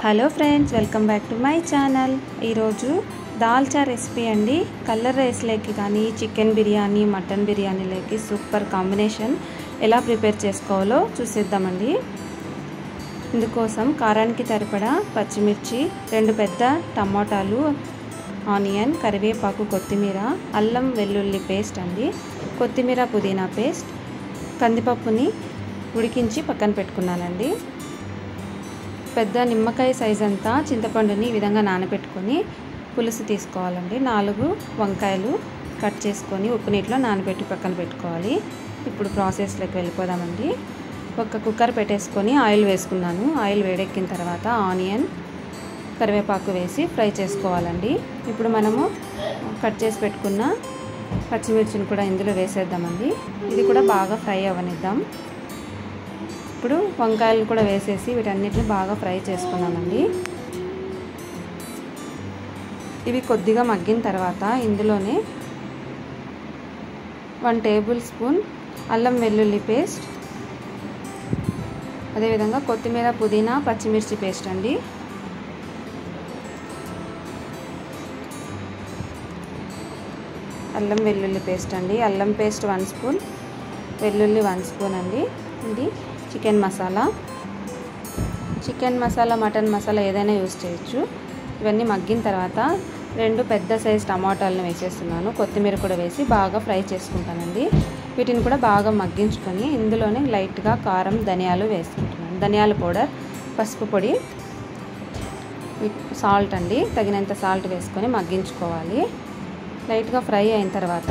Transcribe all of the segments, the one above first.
hello friends welcome back to my channel ఈరోజు dalcha recipe అండి colour రైస్లోకి కానీ చికెన్ బిర్యానీ మటన్ బిర్యానీలోకి సూపర్ కాంబినేషన్ ఎలా ప్రిపేర్ చేసుకోవాలో చూసేద్దామండి ఇందుకోసం కారానికి సరిపడా పచ్చిమిర్చి రెండు పెద్ద టమాటాలు ఆనియన్ కరివేపాకు కొత్తిమీర అల్లం వెల్లుల్లి పేస్ట్ అండి కొత్తిమీర పుదీనా పేస్ట్ కందిపప్పుని ఉడికించి పక్కన పెట్టుకున్నానండి పెద్ద నిమ్మకాయ సైజ్ అంతా చింతపండుని ఈ విధంగా నానబెట్టుకొని పులుసు తీసుకోవాలండి నాలుగు వంకాయలు కట్ చేసుకొని ఉప్పు నీటిలో నానబెట్టి పక్కన పెట్టుకోవాలి ఇప్పుడు ప్రాసెస్లోకి వెళ్ళిపోదామండి ఒక కుక్కర్ పెట్టేసుకొని ఆయిల్ వేసుకున్నాను ఆయిల్ వేడెక్కిన తర్వాత ఆనియన్ కరివేపాకు వేసి ఫ్రై చేసుకోవాలండి ఇప్పుడు మనము కట్ చేసి పెట్టుకున్న పచ్చిమిర్చిని కూడా ఇందులో వేసేద్దామండి ఇది కూడా బాగా ఫ్రై అవ్వనిద్దాం ఇప్పుడు వంకాయలు కూడా వేసేసి వీటన్నిటిని బాగా ఫ్రై చేసుకున్నామండి ఇవి కొద్దిగా మగ్గిన తర్వాత ఇందులోనే వన్ టేబుల్ స్పూన్ అల్లం వెల్లుల్లి పేస్ట్ అదేవిధంగా కొత్తిమీర పుదీనా పచ్చిమిర్చి పేస్ట్ అండి అల్లం వెల్లుల్లి పేస్ట్ అండి అల్లం పేస్ట్ వన్ స్పూన్ వెల్లుల్లి వన్ స్పూన్ అండి ఇది chicken masala chicken masala mutton masala ఏదైనా యూస్ చేయొచ్చు ఇవన్నీ మగ్గిన తర్వాత రెండు పెద్ద సైజ్ టమాటాలను వేసేస్తున్నాను కొత్తిమీర కూడా వేసి బాగా ఫ్రై చేసుకుంటానండి వీటిని కూడా బాగా మగ్గించుకొని ఇందులోనే లైట్గా కారం ధనియాలు వేసుకుంటున్నాను ధనియాల పౌడర్ పసుపు పొడి సాల్ట్ అండి తగినంత సాల్ట్ వేసుకొని మగ్గించుకోవాలి లైట్గా ఫ్రై అయిన తర్వాత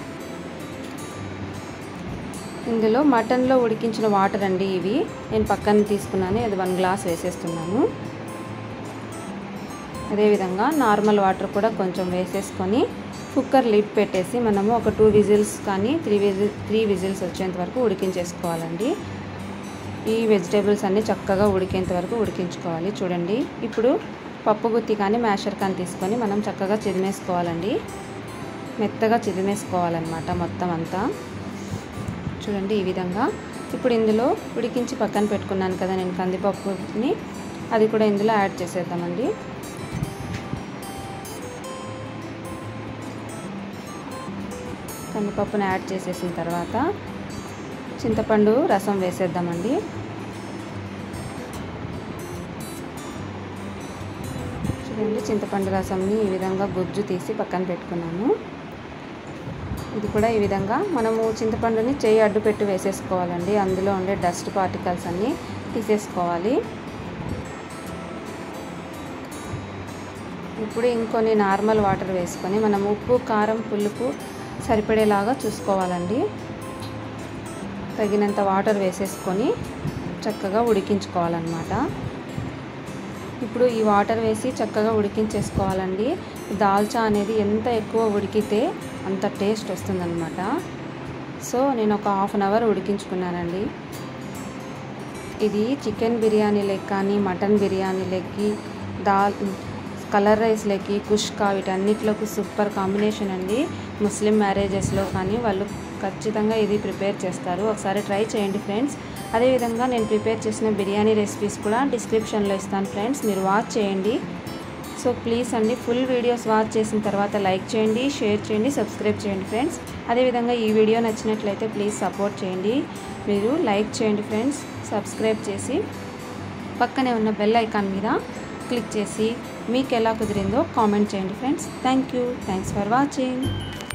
ఇందులో మటన్లో ఉడికించిన వాటర్ అండి ఇవి నేను పక్కన తీసుకున్నాను ఇది వన్ గ్లాస్ వేసేస్తున్నాను అదేవిధంగా నార్మల్ వాటర్ కూడా కొంచెం వేసేసుకొని కుక్కర్ లిడ్ పెట్టేసి మనము ఒక టూ విజిల్స్ కానీ త్రీ విజిల్ త్రీ విజిల్స్ వచ్చేంత వరకు ఉడికించేసుకోవాలండి ఈ వెజిటేబుల్స్ అన్నీ చక్కగా ఉడికేంత వరకు ఉడికించుకోవాలి చూడండి ఇప్పుడు పప్పు గుత్తి కానీ మ్యాషర్ కానీ తీసుకొని మనం చక్కగా చిదిమేసుకోవాలండి మెత్తగా చిదిమేసుకోవాలన్నమాట మొత్తం అంతా చూడండి ఈ విధంగా ఇప్పుడు ఇందులో ఉడికించి పక్కన పెట్టుకున్నాను కదా నేను కందిపప్పుని అది కూడా ఇందులో యాడ్ చేసేద్దామండి కందిపప్పుని యాడ్ చేసేసిన తర్వాత చింతపండు రసం వేసేద్దామండి చూడండి చింతపండు రసంని ఈ విధంగా గుజ్జు తీసి పక్కన పెట్టుకున్నాను ఇది కూడా ఈ విధంగా మనము చింతపండుని చేయి అడ్డు పెట్టి వేసేసుకోవాలండి అందులో ఉండే డస్ట్ పార్టికల్స్ అన్నీ తీసేసుకోవాలి ఇప్పుడు ఇంకొన్ని నార్మల్ వాటర్ వేసుకొని మనం ఉప్పు కారం పులుపు సరిపడేలాగా చూసుకోవాలండి తగినంత వాటర్ వేసేసుకొని చక్కగా ఉడికించుకోవాలన్నమాట ఇప్పుడు ఈ వాటర్ వేసి చక్కగా ఉడికించేసుకోవాలండి దాల్చా అనేది ఎంత ఎక్కువ ఉడికితే అంత టేస్ట్ వస్తుందన్నమాట సో నేను ఒక హాఫ్ అన్ అవర్ ఉడికించుకున్నానండి ఇది చికెన్ బిర్యానీలకి కానీ మటన్ బిర్యానీలకి దాల్ కలర్ రైస్లకి కుష్కా వీటన్నిటిలోకి సూపర్ కాంబినేషన్ అండి ముస్లిం మ్యారేజెస్లో కానీ వాళ్ళు ఖచ్చితంగా ఇది ప్రిపేర్ చేస్తారు ఒకసారి ట్రై చేయండి ఫ్రెండ్స్ అదేవిధంగా నేను ప్రిపేర్ చేసిన బిర్యానీ రెసిపీస్ కూడా డిస్క్రిప్షన్లో ఇస్తాను ఫ్రెండ్స్ మీరు వాచ్ చేయండి సో ప్లీజ్ అండి ఫుల్ వీడియోస్ వాచ్ చేసిన తర్వాత లైక్ చేయండి షేర్ చేయండి సబ్స్క్రైబ్ చేయండి ఫ్రెండ్స్ అదేవిధంగా ఈ వీడియో నచ్చినట్లయితే ప్లీజ్ సపోర్ట్ చేయండి మీరు లైక్ చేయండి ఫ్రెండ్స్ సబ్స్క్రైబ్ చేసి పక్కనే ఉన్న బెల్ ఐకాన్ మీద క్లిక్ చేసి మీకు ఎలా కుదిరిందో కామెంట్ చేయండి friends thank you thanks for watching